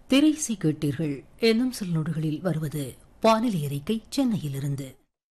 திரைசை கேட்டீர்கள் என்னும் சில நொடிகளில் வருவது வானிலை அறிக்கை சென்னையிலிருந்து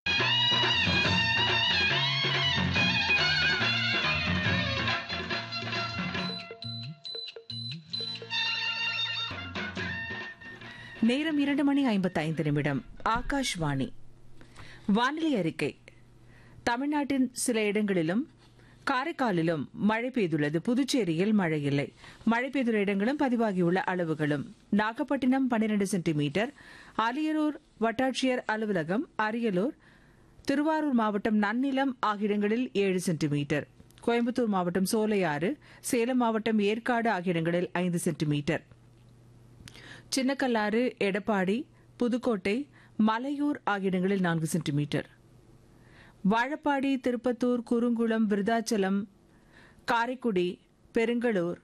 நேரம் இரண்டு மணி ஐம்பத்தைந்து நிமிடம் ஆகாஷ்வாணி வானிலை அறிக்கை தமிழ்நாட்டின் சில இடங்களிலும் காரைக்காலிலும் மழை பெய்துள்ளது புதுச்சேரியில் மழை இல்லை மழை பெய்துள்ள இடங்களும் பதிவாகியுள்ள அளவுகளும் நாகப்பட்டினம் பன்னிரண்டு சென்டிமீட்டர் அரியலூர் வட்டாட்சியர் அலுவலகம் அரியலூர் திருவாரூர் மாவட்டம் நன்னிலம் ஆகிய இடங்களில் ஏழு சென்டிமீட்டர் கோயம்புத்தூர் மாவட்டம் சோலையாறு சேலம் மாவட்டம் ஏற்காடு ஆகிய இடங்களில் ஐந்து சென்டிமீட்டர் சின்னக்கல்லாறு எடப்பாடி புதுக்கோட்டை மலையூர் ஆகிய இடங்களில் நான்கு சென்டிமீட்டர் வாழப்பாடி திருப்பத்தூர் குறுங்குளம் விருதாச்சலம் காரைக்குடி பெருங்களூர்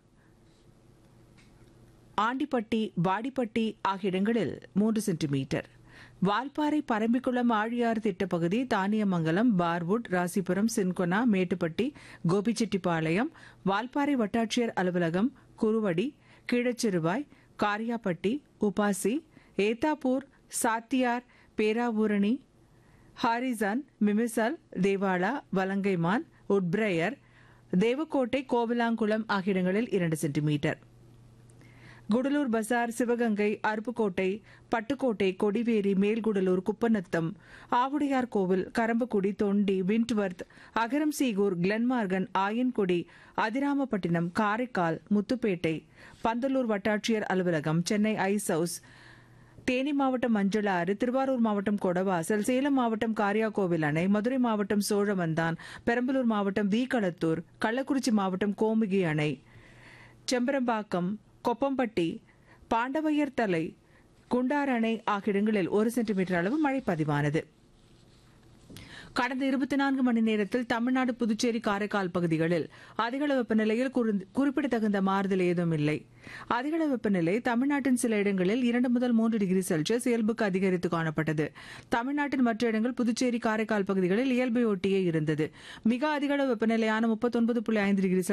ஆண்டிப்பட்டி வாடிப்பட்டி ஆகிய இடங்களில் மூன்று சென்டிமீட்டர் வால்பாறை பரம்பிக்குளம் ஆழியாறு திட்டப்பகுதி தானியமங்கலம் பார்வுட் ராசிபுரம் சின்கொனா மேட்டுப்பட்டி கோபிச்செட்டிப்பாளையம் வால்பாறை வட்டாட்சியர் அலுவலகம் Kuruvadi Keezhachiruvai Kariyapatti UPASI Ethapur Sathiyar Peravurani Harrison Mimisal Devala Valangaiman Woodbriar Devakottai Kovilangulam ஆகிய இடங்களில் இரண்டு சென்டிமீட்டர் குடலூர் பசார் சிவகங்கை அருப்புக்கோட்டை பட்டுக்கோட்டை கொடிவேரி மேல்குடலூர் குப்பநத்தம் ஆவுடையார் கோவில் கரம்பக்குடி தொண்டி விண்ட்வர்த் அகரம் சீகூர் கிளன்மார்கன் ஆயன்குடி அதிராமப்பட்டினம் காரைக்கால் முத்துப்பேட்டை பந்தலூர் வட்டாட்சியர் அலுவலகம் சென்னை ஐஸ் ஹவுஸ் தேனி மாவட்டம் மஞ்சளாறு திருவாரூர் மாவட்டம் கொடவாசல் சேலம் மாவட்டம் காரியாகோவில் அணை மதுரை மாவட்டம் சோழவந்தான் பெரம்பலூர் மாவட்டம் வீகளத்தூர் கள்ளக்குறிச்சி மாவட்டம் கோமுகி அணை செம்பரம்பாக்கம் கொப்பம்பட்டி பாண்டவையர் தலை குண்டார் அணை ஆகிய இடங்களில் ஒரு சென்டிமீட்டர் அளவு மழை பதிவானது கடந்த இருபத்தி நான்கு மணி நேரத்தில் தமிழ்நாடு புதுச்சேரி காரைக்கால் பகுதிகளில் அதிகளவு வெப்பநிலையில் குறி- குறிப்பிடத்தகுந்த மாறுதல் ஏதும் இல்லை அதிகளவு வெப்பநிலை தமிழ்நாட்டின் சில இடங்களில் இரண்டு முதல் மூன்று டிகிரி செல்சியஸ் இயல்புக்கு அதிகரித்து காணப்பட்டது தமிழ்நாட்டின் மற்ற இடங்கள் புதுச்சேரி காரைக்கால் பகுதிகளில் இயல்பை ஒட்டியே இருந்தது மிக அதிகளவு வெப்பநிலையான முப்பத்தொன்பது புள்ளி ஐந்து டிகிரி